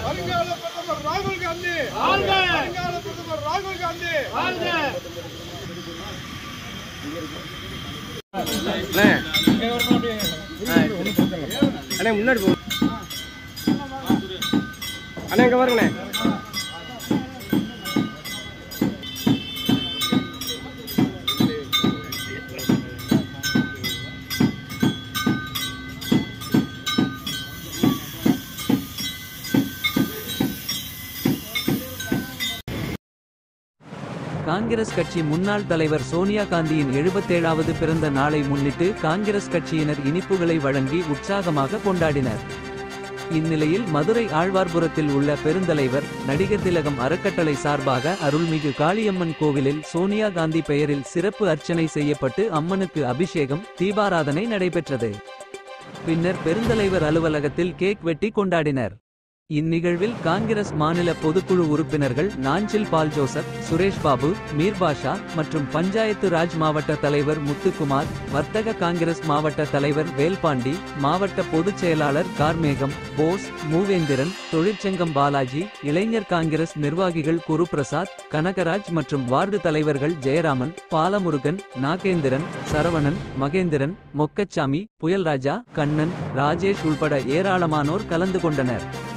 வருங்கால பிரதமர் ராகுல் காந்தி வாழ்க! வருங்கால பிரதமர் ராகுல் காந்தி வாழ்க அண்ணே அண்ணே முன்னாடி போ அண்ணே இங்க பாருங்கண்ணே காங்கிரஸ் கட்சி முன்னாள் தலைவர் சோனியா காந்தியின் எழுபத்தேழாவது பிறந்த நாளை முன்னிட்டு காங்கிரஸ் கட்சியினர் இனிப்புகளை வழங்கி உற்சாகமாக கொண்டாடினர் இந்நிலையில் மதுரை ஆழ்வார்புரத்தில் உள்ள பெருந்தலைவர் நடிகர் திலகம் அறக்கட்டளை சார்பாக அருள்மிகு காளியம்மன் கோவிலில் சோனியா காந்தி பெயரில் சிறப்பு அர்ச்சனை செய்யப்பட்டு அம்மனுக்கு அபிஷேகம் தீபாராதனை நடைபெற்றது பின்னர் பெருந்தலைவர் அலுவலகத்தில் கேக் வெட்டி கொண்டாடினர் இந்நிகழ்வில் காங்கிரஸ் மாநில பொதுக்குழு உறுப்பினர்கள் நாஞ்சில் பால் ஜோசப் சுரேஷ் பாபு மீர்பாஷா மற்றும் பஞ்சாயத்து ராஜ் மாவட்ட தலைவர் முத்துக்குமார் வர்த்தக காங்கிரஸ் மாவட்ட தலைவர் வேல்பாண்டி மாவட்ட பொதுச் செயலாளர் கார்மேகம் போஸ் மூவேந்திரன் தொழிற்சங்கம் பாலாஜி இளைஞர் காங்கிரஸ் நிர்வாகிகள் குருபிரசாத் கனகராஜ் மற்றும் வார்டு தலைவர்கள் ஜெயராமன் பாலமுருகன் நாகேந்திரன் சரவணன் மகேந்திரன் மொக்கச்சாமி புயல்ராஜா கண்ணன் ராஜேஷ் உள்பட ஏராளமானோர் கலந்து கொண்டனர்